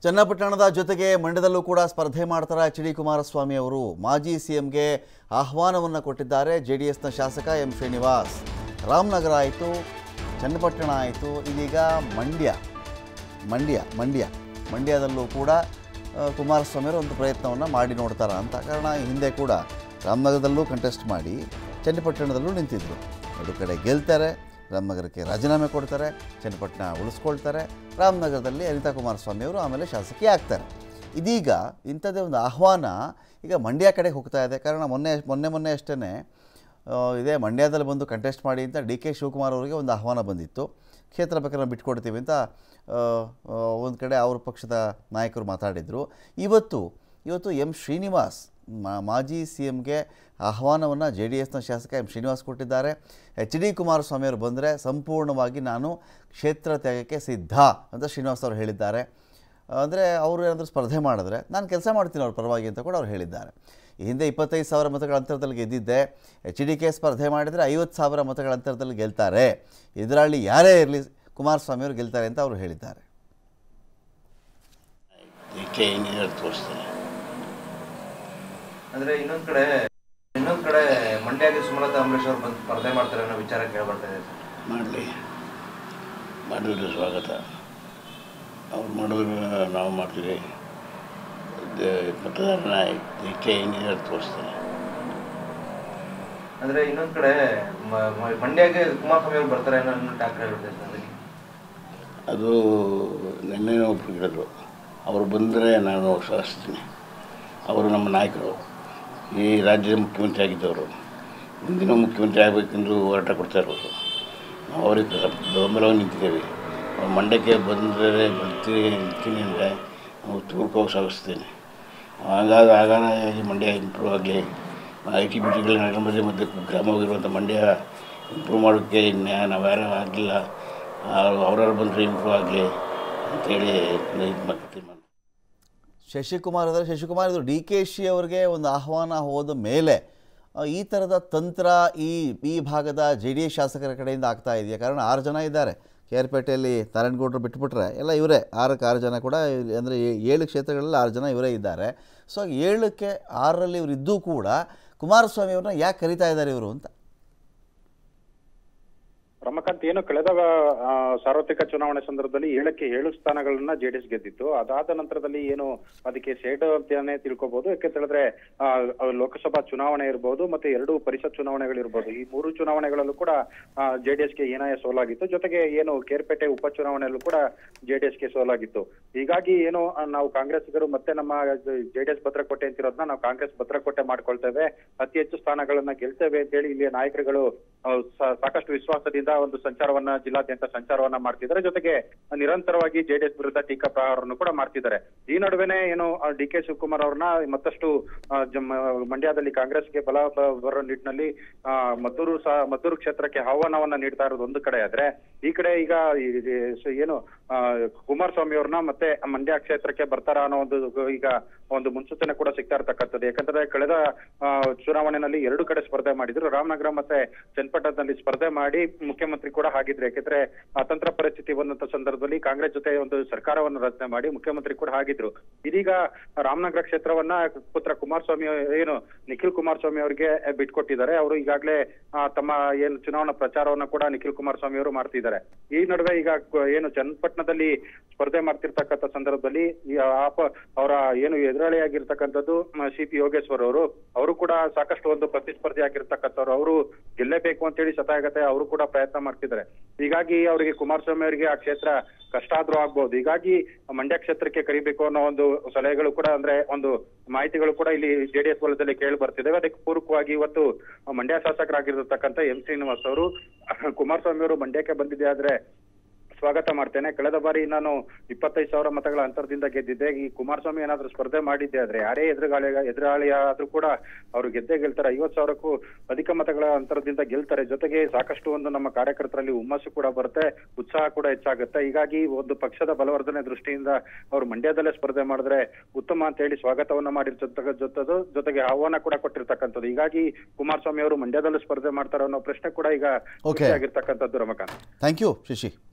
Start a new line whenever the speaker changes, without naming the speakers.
ಚನ್ನಪಟ್ಟಣದ ಜೊತೆಗೆ ಮಂಡ್ಯದಲ್ಲೂ ಕೂಡ ಸ್ಪರ್ಧೆ ಮಾಡ್ತಾರೆ ಎಚ್ ಡಿ ಕುಮಾರಸ್ವಾಮಿ ಅವರು ಮಾಜಿ ಸಿಎಂಗೆ ಆಹ್ವಾನವನ್ನು ಕೊಟ್ಟಿದ್ದಾರೆ ಜೆ ಡಿ ಎಸ್ನ ಶಾಸಕ ಎಂ ಶ್ರೀನಿವಾಸ್ ರಾಮನಗರ ಆಯಿತು ಚನ್ನಪಟ್ಟಣ ಆಯಿತು ಇದೀಗ ಮಂಡ್ಯ ಮಂಡ್ಯ ಮಂಡ್ಯ ಮಂಡ್ಯದಲ್ಲೂ ಕೂಡ ಆ, ಕುಮಾರಸ್ವಾಮಿ ಅವರು ಒಂದು ಪ್ರಯತ್ನವನ್ನು ಮಾಡಿ ನೋಡ್ತಾರ ಅಂತ ಕಾರಣ ಹಿಂದೆ ಕೂಡ ರಾಮನಗರದಲ್ಲೂ ಕಂಟೆಸ್ಟ್ ಮಾಡಿ ಚನ್ನಪಟ್ಟಣದಲ್ಲೂ ನಿಂತಿದ್ದರು ಎರಡು ಕಡೆ ಗೆಲ್ತಾರೆ ರಾಮನಗರಕ್ಕೆ ರಾಜೀನಾಮೆ ಕೊಡ್ತಾರೆ ಚನ್ನಪಟ್ಟಣ ಉಳಿಸ್ಕೊಳ್ತಾರೆ ರಾಮನಗರದಲ್ಲಿ ಅನಿತಾ ಕುಮಾರಸ್ವಾಮಿ ಅವರು ಆಮೇಲೆ ಶಾಸಕಿ ಆಗ್ತಾರೆ ಇದೀಗ ಇಂಥದ್ದೇ ಒಂದು ಆಹ್ವಾನ ಈಗ ಮಂಡ್ಯ ಕಡೆಗೆ ಹೋಗ್ತಾ ಇದೆ ಕಾರಣ ಮೊನ್ನೆ ಮೊನ್ನೆ ಮೊನ್ನೆ ಅಷ್ಟೇ ಇದೇ ಮಂಡ್ಯದಲ್ಲಿ ಬಂದು ಕಂಟೆಸ್ಟ್ ಮಾಡಿ ಅಂತ ಡಿ ಕೆ ಶಿವಕುಮಾರ್ ಅವರಿಗೆ ಒಂದು ಆಹ್ವಾನ ಬಂದಿತ್ತು ಕ್ಷೇತ್ರ ಬೇಕಾದ್ರೆ ಬಿಟ್ಕೊಡ್ತೀವಿ ಅಂತ ಒಂದು ಕಡೆ ಅವ್ರ ಪಕ್ಷದ ನಾಯಕರು ಮಾತಾಡಿದರು ಇವತ್ತು ಇವತ್ತು ಎಂ ಶ್ರೀನಿವಾಸ್ ಮಾ- ಮಾಜಿ ಸಿ ಎಮ್ಗೆ ಆಹ್ವಾನವನ್ನು ಜೆ ಡಿ ಎಸ್ನ ಶಾಸಕ ಎಂ ಶ್ರೀನಿವಾಸ್ ಕೊಟ್ಟಿದ್ದಾರೆ ಎಚ್ ಡಿ ಕುಮಾರಸ್ವಾಮಿ ಅವರು ಬಂದರೆ ಸಂಪೂರ್ಣವಾಗಿ ನಾನು ಕ್ಷೇತ್ರ ತ್ಯಾಗಕ್ಕೆ ಸಿದ್ಧ ಅಂತ ಶ್ರೀನಿವಾಸ್ ಅವರು ಹೇಳಿದ್ದಾರೆ ಅಂದರೆ ಅವರು ಏನಾದರೂ ಸ್ಪರ್ಧೆ ಮಾಡಿದ್ರೆ ನಾನು ಕೆಲಸ ಮಾಡ್ತೀನಿ ಅವ್ರ ಪರವಾಗಿ ಅಂತ ಕೂಡ ಅವ್ರು ಹೇಳಿದ್ದಾರೆ ಈ ಹಿಂದೆ ಇಪ್ಪತ್ತೈದು ಸಾವಿರ ಮತಗಳ ಅಂತರದಲ್ಲಿ ಗೆದ್ದಿದ್ದೆ ಎಚ್ ಡಿ ಕೆ ಸ್ಪರ್ಧೆ ಮಾಡಿದರೆ ಐವತ್ತು ಸಾವಿರ ಮತಗಳ ಅಂತರದಲ್ಲಿ ಗೆಲ್ತಾರೆ ಇದರಲ್ಲಿ ಯಾರೇ ಇರಲಿ ಕುಮಾರಸ್ವಾಮಿ ಅವರು ಗೆಲ್ತಾರೆ ಅಂತ ಅವರು ಹೇಳಿದ್ದಾರೆ
ಇದಕ್ಕೆ ಏನಿದೆ ತೋರಿಸ್ತೇನೆ
ಅಂದ್ರೆ ಇನ್ನೊಂದ್ ಕಡೆ ಇನ್ನೊಂದ್ ಕಡೆ ಮಂಡ್ಯಗೆ ಸುಮಲತಾ ಅಂಬರೀಶ್ ಅವ್ರು ಬಂದು ಸ್ಪರ್ಧೆ ಮಾಡ್ತಾರೆ ಅನ್ನೋ ವಿಚಾರ ಕೇಳ್ಬರ್ತಾ ಇದೆ ಸರ್
ಮಾಡಲಿ ಮಾಡಿದ್ರೆ ಸ್ವಾಗತ ಅವ್ರು ಮಾಡಿದ್ರೆ ನಾವು ಮಾಡ್ತೀವಿ ದ- ಮತದಾರನ ಇದಕ್ಕೆ ಏನಿದೆ ತೋರಿಸ್ತೇನೆ
ಅಂದ್ರೆ ಇನ್ನೊಂದ್ ಕಡೆ ಮ- ಮ- ಮಂಡ್ಯಗೆ ಕುಮಾರಸ್ವಾಮಿ ಅವ್ರು ಬರ್ತಾರೆ ಅನ್ನೋ ಡಾಕ್ಟರ್ ಹೇಳ್ಬಿಡ್ತಾರೆ ಸರ್ ಅದಕ್ಕೆ
ಅದು ನಿನ್ನೆ ಒಪ್ಪಿಗಿರೋದು ಅವರು ಬಂದರೆ ನಾನು ಸಹಿಸ್ತೀನಿ ಅವರು ನಮ್ಮ ನಾಯಕರು ಈ ರಾಜ್ಯದ ಮುಖ್ಯಮಂತ್ರಿ ಆಗಿದ್ದವರು ಮುಂದಿನ ಮುಖ್ಯಮಂತ್ರಿ ಆಗಬೇಕೆಂದು ಹೋರಾಟ ಕೊಡ್ತಾ ಇರೋರು ನಾವು ಅವರಿಗೆ ಬೆಂಬಲವಾಗಿ ನಿಂತಿದ್ದೇವೆ ಅವ್ರು ಮಂಡ್ಯಕ್ಕೆ ಬಂದರೆ ಬರ್ತೀನಿ ನಿಂತೀನಿ ಅಂದರೆ ನಾವು ತುರ್ಕ ಹೋಗಿ ಸಾಗಿಸ್ತೇನೆ ಹಾಗಾಗ ಆಗಾಗ ಮಂಡ್ಯ ಇಂಪ್ರೂವ್ ಆಗಲಿ ಐ ಟಿ ಬಿ ಟಿಗಳ ನಗರ ಮಧ್ಯೆ ಗ್ರಾಮವಾಗಿರುವಂಥ ಮಂಡ್ಯ ಇಂಪ್ರೂವ್ ಮಾಡೋಕ್ಕೆ ಇನ್ನು ನಾವು ಯಾರು ಆಗಲಿಲ್ಲ ಅವ್ರವ್ರು ಬಂದರೆ ಇಂಪ್ರೂವ್ ಆಗಲಿ ಅಂತೇಳಿ ಇದು ಮಾಡ್ತೀನಿ
ಶಶಿಕುಮಾರ್ ಅಂದರೆ ಶಶಿಕುಮಾರ್ ಇದು ಡಿ ಕೆ ಶಿ ಅವರಿಗೆ ಒಂದು ಆಹ್ವಾನ ಹೋದ ಮೇಲೆ ಆ, ಈ ಥರದ ತಂತ್ರ ಈ ಈ ಭಾಗದ ಜೆ ಡಿ ಎಸ್ ಶಾಸಕರ ಕಡೆಯಿಂದ ಆಗ್ತಾ ಇದೆಯಾ ಕಾರಣ ಆರು ಜನ ಇದ್ದಾರೆ ಕೆ ಆರ್ ಪೇಟೆಯಲ್ಲಿ ನಾರಾಯಣಗೌಡರು ಬಿಟ್ಬಿಟ್ರೆ ಎಲ್ಲ ಇವರೇ ಆರಕ್ಕೆ ಆರು ಜನ ಕೂಡ ಅಂದರೆ ಏಳು ಕ್ಷೇತ್ರಗಳಲ್ಲಿ ಆರು ಜನ ಇವರೇ ಇದ್ದಾರೆ ಸೊ ಏಳಕ್ಕೆ ಆರರಲ್ಲಿ ಇವರು ಇದ್ದೂ ಕೂಡ ಕುಮಾರಸ್ವಾಮಿ ಅವ್ರನ್ನ ಯಾಕೆ ಕರಿತಾ ಇದ್ದಾರೆ ಇವರು ಅಂತ
ರಮಕಾಂತ್ ಏನು ಕಳೆದ ಆ, ಸಾರ್ವತ್ರಿಕ ಚುನಾವಣೆ ಸಂದರ್ಭದಲ್ಲಿ ಏಳಕ್ಕೆ ಏಳು ಸ್ಥಾನಗಳನ್ನ ಜೆಡಿಎಸ್ ಗೆದ್ದಿತ್ತು ಅದಾದ ನಂತರದಲ್ಲಿ ಏನು ಅದಕ್ಕೆ ಸೇಡು ಅಂತಾನೆ ತಿಳ್ಕೊಬಹುದು ಯಾಕೆ ಹೇಳಿದ್ರೆ ಆ, ಆ, ಲೋಕಸಭಾ ಚುನಾವಣೆ ಇರ್ಬೋದು ಮತ್ತೆ ಎರಡು ಪರಿಷತ್ ಚುನಾವಣೆಗಳಿರ್ಬೋದು ಈ ಮೂರು ಚುನಾವಣೆಗಳಲ್ಲೂ ಕೂಡ ಜೆಡಿಎಸ್ಗೆ ಏನಾಯ ಸೋಲಾಗಿತ್ತು ಜೊತೆಗೆ ಏನು ಕೇರ್ಪೇಟೆ ಉಪಚುನಾವಣೆಯಲ್ಲೂ ಕೂಡ ಜೆಡಿಎಸ್ಗೆ ಸೋಲಾಗಿತ್ತು ಹೀಗಾಗಿ ಏನು ಆ, ನಾವು ಕಾಂಗ್ರೆಸ್ಸಿಗರು ಮತ್ತೆ ನಮ್ಮ ಜೆಡಿಎಸ್ ಭದ್ರಕೋಟೆ ಅಂತಿರೋದನ್ನ ನಾವು ಕಾಂಗ್ರೆಸ್ ಭದ್ರಕೋಟೆ ಮಾಡ್ಕೊಳ್ತೇವೆ ಅತಿ ಹೆಚ್ಚು ಸ್ಥಾನಗಳನ್ನ ಗೆಲ್ತೇವೆ ಅಂತ ಹೇಳಿ ಇಲ್ಲಿಯ ನಾಯಕರುಗಳು ಆ, ಸಾ- ಸಾಕಷ್ಟು ವಿಶ್ವಾಸದಿಂದ ಒಂದು ಸಂಚಾರವನ್ನ ಜಿಲ್ಲಾದ್ಯಂತ ಸಂಚಾರವನ್ನ ಮಾಡ್ತಿದ್ದಾರೆ ಜೊತೆಗೆ ನಿರಂತರವಾಗಿ ಜೆಡಿಎಸ್ ವಿರುದ್ಧ ಟೀಕಾ ಪ್ರಹಾರವನ್ನು ಕೂಡ ಮಾಡ್ತಿದ್ದಾರೆ ಈ ನಡುವೆನೆ ಏನು ಡಿ ಕೆ ಶಿವಕುಮಾರ್ ಅವ್ರನ್ನ ಮತ್ತಷ್ಟು ಆ, ಜಮ್- ಮಂಡ್ಯದಲ್ಲಿ ಕಾಂಗ್ರೆಸ್ಗೆ ಬಲ ಬ- ಬರೋ ನಿಟ್ಟಿನಲ್ಲಿ ಆ, ಮದ್ದೂರು ಸಹ ಮದ್ದೂರು ಕ್ಷೇತ್ರಕ್ಕೆ ಆಹ್ವಾನವನ್ನ ನೀಡ್ತಾ ಇರೋದು ಒಂದು ಕಡೆ ಆದ್ರೆ ಈ ಕಡೆ ಈಗ ಈ- ಈ ಸ- ಏನು ಆ, ಕುಮಾರಸ್ವಾಮಿ ಅವ್ರನ್ನ ಮತ್ತೆ ಮಂಡ್ಯ ಕ್ಷೇತ್ರಕ್ಕೆ ಬರ್ತಾರ ಅನ್ನೋ ಒಂದು ಈಗ ಒಂದು ಮುನ್ಸೂಚನೆ ಕೂಡ ಸಿಗ್ತಾ ಇರ್ತಕ್ಕಂಥದ್ದು ಯಾಕಂದ್ರೆ ಕಳೆದ ಆ, ಚುನಾವಣೆಯಲ್ಲಿ ಎರಡು ಕಡೆ ಸ್ಪರ್ಧೆ ಮಾಡಿದ್ರು ರಾಮನಗರ ಮತ್ತೆ ಚನ್ನಪಟ್ಟಣದಲ್ಲಿ ಸ್ಪರ್ಧೆ ಮಾಡಿ ಮುಖ್ಯಮಂತ್ರಿ ಕೂಡ ಆಗಿದ್ರು ಯಾಕಂದ್ರೆ ಅತಂತ್ರ ಪರಿಸ್ಥಿತಿ ಬಂದಂತ ಸಂದರ್ಭದಲ್ಲಿ ಕಾಂಗ್ರೆಸ್ ಜೊತೆ ಒಂದು ಸರ್ಕಾರವನ್ನು ರಚನೆ ಮಾಡಿ ಮುಖ್ಯಮಂತ್ರಿ ಕೂಡ ಆಗಿದ್ರು ಇದೀಗ ರಾಮನಗರ ಕ್ಷೇತ್ರವನ್ನ ಪುತ್ರ ಕುಮಾರಸ್ವಾಮಿ ಏನು ನಿಖಿಲ್ ಕುಮಾರಸ್ವಾಮಿ ಅವರಿಗೆ ಬಿಟ್ಕೊಟ್ಟಿದ್ದಾರೆ ಅವರು ಈಗಾಗಲೇ ತಮ್ಮ ಏನು ಚುನಾವಣಾ ಪ್ರಚಾರವನ್ನ ಕೂಡ ನಿಖಿಲ್ ಕುಮಾರಸ್ವಾಮಿ ಅವರು ಮಾಡ್ತಿದ್ದಾರೆ ಈ ನಡುವೆ ಈಗ ಕ- ಏನು ಚನ್ನಪಟ್ಟಣದಲ್ಲಿ ಸ್ಪರ್ಧೆ ಮಾಡ್ತಿರ್ತಕ್ಕಂಥ ಸಂದರ್ಭದಲ್ಲಿ ಈ ಆಪ ಅವರ ಏನು ಎದುರಾಳಿಯಾಗಿರ್ತಕ್ಕಂಥದ್ದು ಸಿ ಪಿ ಯೋಗೇಶ್ವರ್ ಅವರು ಅವರು ಕೂಡ ಸಾಕಷ್ಟು ಒಂದು ಪ್ರತಿಸ್ಪರ್ಧಿ ಆಗಿರ್ತಕ್ಕಂಥವ್ರು ಅವರು ಗೆಲ್ಲೇಬೇಕು ಅಂತೇಳಿ ಶತಾಯಗತೆ ಅವರು ಕೂಡ ಪ್ರಯತ್ನ ಮಾಡ್ತಿದ್ದಾರೆ ಹೀಗಾಗಿ ಅವರಿಗೆ ಕುಮಾರಸ್ವಾಮಿ ಅವರಿಗೆ ಆ ಕ್ಷೇತ್ರ ಕಷ್ಟ ಆದ್ರೂ ಆಗ್ಬಹುದು ಹೀಗಾಗಿ ಮಂಡ್ಯ ಕ್ಷೇತ್ರಕ್ಕೆ ಕರಿಬೇಕು ಅನ್ನೋ ಒಂದು ಸಲಹೆಗಳು ಕೂಡ ಅಂದ್ರೆ ಒಂದು ಮಾಹಿತಿಗಳು ಕೂಡ ಇಲ್ಲಿ ಜೆಡಿಎಸ್ ವಲಯದಲ್ಲಿ ಕೇಳಿ ಬರ್ತಿದ್ದಾವೆ ಅದಕ್ಕೆ ಪೂರಕವಾಗಿ ಇವತ್ತು ಮಂಡ್ಯ ಶಾಸಕರಾಗಿರ್ತಕ್ಕಂಥ ಎಂ ಶ್ರೀನಿವಾಸ್ ಅವರು ಕುಮಾರಸ್ವಾಮಿ ಅವರು ಮಂಡ್ಯಕ್ಕೆ ಬಂದಿದೆ ಆದ್ರೆ ಸ್ವಾಗತ ಮಾಡ್ತೇನೆ ಕಳೆದ ಬಾರಿ ನಾನು ಇಪ್ಪತ್ತೈದು ಸಾವಿರ ಮತಗಳ ಅಂತರದಿಂದ ಗೆದ್ದಿದ್ದೆ ಈ ಕುಮಾರಸ್ವಾಮಿ ಏನಾದ್ರೂ ಸ್ಪರ್ಧೆ ಮಾಡಿದ್ದೆ ಆದ್ರೆ ಯಾರೇ ಎದುರುಗಾಳಿ ಎದುರಾಳಿ ಆದ್ರೂ ಕೂಡ ಅವರು ಗೆದ್ದೇ ಗೆಲ್ತಾರೆ ಐವತ್ ಸಾವಿರಕ್ಕೂ ಅಧಿಕ ಮತಗಳ ಅಂತರದಿಂದ ಗೆಲ್ತಾರೆ ಜೊತೆಗೆ ಸಾಕಷ್ಟು ಒಂದು ನಮ್ಮ ಕಾರ್ಯಕರ್ತರಲ್ಲಿ ಹುಮ್ಮಸ್ಸು ಕೂಡ ಬರುತ್ತೆ ಉತ್ಸಾಹ ಕೂಡ ಹೆಚ್ಚಾಗುತ್ತೆ ಹೀಗಾಗಿ ಒಂದು ಪಕ್ಷದ ಬಲವರ್ಧನೆ ದೃಷ್ಟಿಯಿಂದ ಅವರು ಮಂಡ್ಯದಲ್ಲೇ ಸ್ಪರ್ಧೆ ಮಾಡಿದ್ರೆ ಉತ್ತಮ ಅಂತ ಹೇಳಿ ಸ್ವಾಗತವನ್ನ ಮಾಡಿರ್ತಕ್ಕಂಥದ್ದು ಜೊತೆಗೆ ಆಹ್ವಾನ ಕೂಡ ಕೊಟ್ಟಿರ್ತಕ್ಕಂಥದ್ದು ಹೀಗಾಗಿ ಕುಮಾರಸ್ವಾಮಿ ಅವರು ಮಂಡ್ಯದಲ್ಲೂ ಸ್ಪರ್ಧೆ ಮಾಡ್ತಾರೆ ಅನ್ನೋ ಪ್ರಶ್ನೆ ಕೂಡ ಈಗ
Okay.
ಆಗಿರ್ತಕ್ಕಂಥದ್ದು ರಮಕಾಂತ್
ಥ್ಯಾಂಕ್ ಯು ಶಶಿ